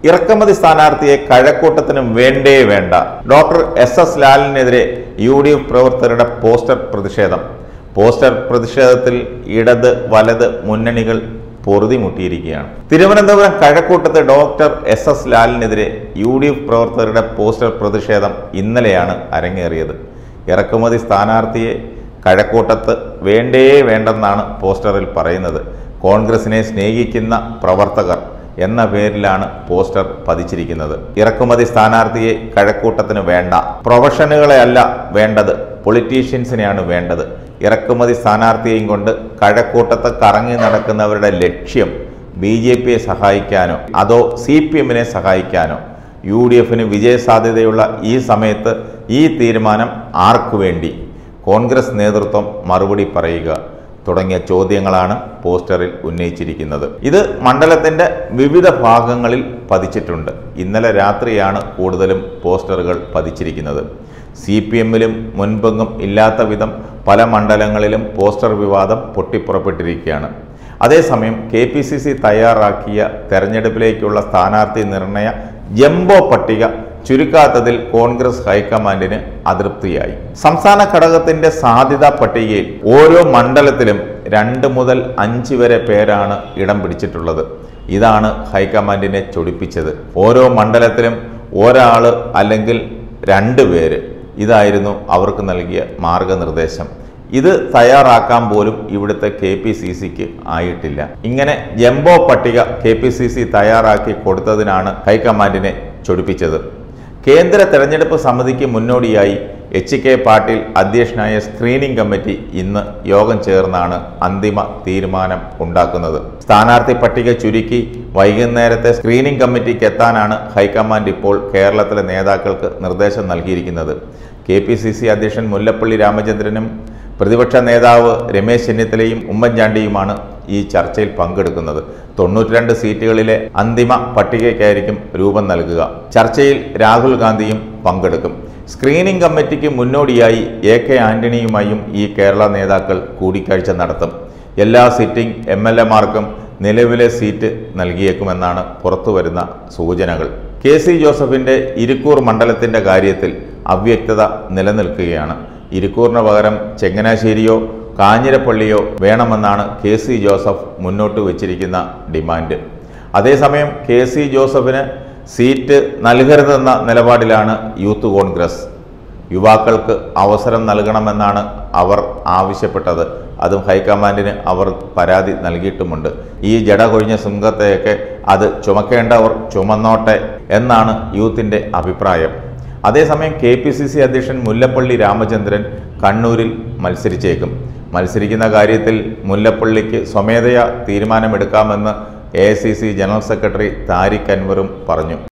ഇറക്കുമതി സ്ഥാനാർത്ഥിയെ കഴക്കൂട്ടത്തിന് വേണ്ടേ വേണ്ട ഡോക്ടർ എസ് എസ് ലാലിനെതിരെ യു ഡി എഫ് പ്രവർത്തകരുടെ പോസ്റ്റർ പ്രതിഷേധം പോസ്റ്റർ പ്രതിഷേധത്തിൽ ഇടത് വലത് മുന്നണികൾ പൊറുതിമുട്ടിയിരിക്കുകയാണ് തിരുവനന്തപുരം കഴക്കൂട്ടത്ത് ഡോക്ടർ എസ് എസ് ലാലിനെതിരെ യു ഡി എഫ് പ്രവർത്തകരുടെ പോസ്റ്റർ പ്രതിഷേധം ഇന്നലെയാണ് അരങ്ങേറിയത് ഇറക്കുമതി സ്ഥാനാർത്ഥിയെ കഴക്കൂട്ടത്ത് വേണ്ടേ വേണ്ടെന്നാണ് പോസ്റ്ററിൽ പറയുന്നത് കോൺഗ്രസിനെ സ്നേഹിക്കുന്ന പ്രവർത്തകർ എന്ന പേരിലാണ് പോസ്റ്റർ പതിച്ചിരിക്കുന്നത് ഇറക്കുമതി സ്ഥാനാർത്ഥിയെ കഴക്കൂട്ടത്തിന് വേണ്ട പ്രൊഫഷനുകളെ അല്ല വേണ്ടത് പൊളിറ്റീഷ്യൻസിനെയാണ് വേണ്ടത് ഇറക്കുമതി സ്ഥാനാർത്ഥിയെയും കൊണ്ട് കഴക്കൂട്ടത്ത് കറങ്ങി നടക്കുന്നവരുടെ ലക്ഷ്യം ബി ജെ പിയെ സഹായിക്കാനോ അതോ സി പി എമ്മിനെ സഹായിക്കാനോ യു ഡി എഫിന് വിജയസാധ്യതയുള്ള ഈ സമയത്ത് ഈ തീരുമാനം ആർക്കു വേണ്ടി കോൺഗ്രസ് നേതൃത്വം മറുപടി പറയുക തുടങ്ങിയ ചോദ്യങ്ങളാണ് പോസ്റ്ററിൽ ഉന്നയിച്ചിരിക്കുന്നത് ഇത് മണ്ഡലത്തിന്റെ വിവിധ ഭാഗങ്ങളിൽ പതിച്ചിട്ടുണ്ട് ഇന്നലെ രാത്രിയാണ് കൂടുതലും പോസ്റ്ററുകൾ പതിച്ചിരിക്കുന്നത് സി പി എമ്മിലും മുൻപെങ്ങും ഇല്ലാത്ത വിധം പല മണ്ഡലങ്ങളിലും പോസ്റ്റർ വിവാദം പൊട്ടിപ്പുറപ്പെട്ടിരിക്കുകയാണ് അതേസമയം കെ പി സി സി തയ്യാറാക്കിയ തെരഞ്ഞെടുപ്പിലേക്കുള്ള സ്ഥാനാർത്ഥി നിർണയ ജംബോ പട്ടിക ചുരുക്കാത്തതിൽ കോൺഗ്രസ് ഹൈക്കമാൻഡിന് അതൃപ്തിയായി സംസ്ഥാന ഘടകത്തിന്റെ സാധ്യതാ പട്ടികയിൽ ഓരോ മണ്ഡലത്തിലും രണ്ട് മുതൽ അഞ്ച് വരെ പേരാണ് ഇടം പിടിച്ചിട്ടുള്ളത് ഇതാണ് ഹൈക്കമാൻഡിനെ ചൊടിപ്പിച്ചത് ഓരോ മണ്ഡലത്തിലും ഒരാൾ അല്ലെങ്കിൽ രണ്ട് പേര് ഇതായിരുന്നു അവർക്ക് നൽകിയ മാർഗനിർദ്ദേശം ഇത് തയ്യാറാക്കാൻ പോലും ഇവിടുത്തെ കെ പി സി സിക്ക് ആയിട്ടില്ല ഇങ്ങനെ ജംബോ പട്ടിക കെ പി സി സി തയ്യാറാക്കി കൊടുത്തതിനാണ് ഹൈക്കമാൻഡിനെ ചൊടിപ്പിച്ചത് കേന്ദ്ര തെരഞ്ഞെടുപ്പ് സമിതിക്ക് മുന്നോടിയായി എച്ച് കെ പാട്ടീൽ അധ്യക്ഷനായ സ്ക്രീനിംഗ് കമ്മിറ്റി ഇന്ന് യോഗം ചേർന്നാണ് അന്തിമ തീരുമാനം ഉണ്ടാക്കുന്നത് സ്ഥാനാർത്ഥി പട്ടിക ചുരുക്കി വൈകുന്നേരത്തെ സ്ക്രീനിംഗ് കമ്മിറ്റിക്ക് എത്താനാണ് ഹൈക്കമാൻഡ് ഇപ്പോൾ കേരളത്തിലെ നേതാക്കൾക്ക് നിർദ്ദേശം നൽകിയിരിക്കുന്നത് കെ പി സി സി അധ്യക്ഷൻ മുല്ലപ്പള്ളി രാമചന്ദ്രനും പ്രതിപക്ഷ നേതാവ് രമേശ് ചെന്നിത്തലയും ഉമ്മൻചാണ്ടിയുമാണ് ഈ ചർച്ചയിൽ പങ്കെടുക്കുന്നത് തൊണ്ണൂറ്റിരണ്ട് സീറ്റുകളിലെ അന്തിമ പട്ടികയ്ക്കായിരിക്കും രൂപം നൽകുക ചർച്ചയിൽ രാഹുൽ ഗാന്ധിയും പങ്കെടുക്കും സ്ക്രീനിംഗ് കമ്മിറ്റിക്ക് മുന്നോടിയായി എ കെ ആന്റണിയുമായും ഈ കേരള നേതാക്കൾ കൂടിക്കാഴ്ച നടത്തും എല്ലാ സിറ്റിംഗ് എം എൽ എമാർക്കും നിലവിലെ സീറ്റ് നൽകിയേക്കുമെന്നാണ് പുറത്തുവരുന്ന സൂചനകൾ കെ സി ജോസഫിന്റെ ഇരിക്കൂർ മണ്ഡലത്തിന്റെ കാര്യത്തിൽ അവ്യക്തത നിലനിൽക്കുകയാണ് ഇരിക്കൂറിന് പകരം ചെങ്ങനാശ്ശേരിയോ കാഞ്ഞിരപ്പള്ളിയോ വേണമെന്നാണ് കെ സി ജോസഫ് മുന്നോട്ട് വച്ചിരിക്കുന്ന ഡിമാൻഡ് അതേസമയം കെ സി ജോസഫിന് സീറ്റ് നൽകരുതെന്ന നിലപാടിലാണ് യൂത്ത് കോൺഗ്രസ് യുവാക്കൾക്ക് അവസരം നൽകണമെന്നാണ് അവർ ആവശ്യപ്പെട്ടത് അതും ഹൈക്കമാൻഡിന് അവർ പരാതി നൽകിയിട്ടുമുണ്ട് ഈ ജട കൊഴിഞ്ഞ സിംഹത്തെയൊക്കെ അത് ചുമക്കേണ്ടവർ ചുമന്നോട്ടെ എന്നാണ് യൂത്തിൻ്റെ അഭിപ്രായം അതേസമയം കെ പി സി സി അധ്യക്ഷൻ മുല്ലപ്പള്ളി രാമചന്ദ്രൻ കണ്ണൂരിൽ മത്സരിച്ചേക്കും മത്സരിക്കുന്ന കാര്യത്തിൽ മുല്ലപ്പള്ളിക്ക് സ്വമേധയാ തീരുമാനമെടുക്കാമെന്ന് എ ജനറൽ സെക്രട്ടറി താരിഖ് അൻവറും പറഞ്ഞു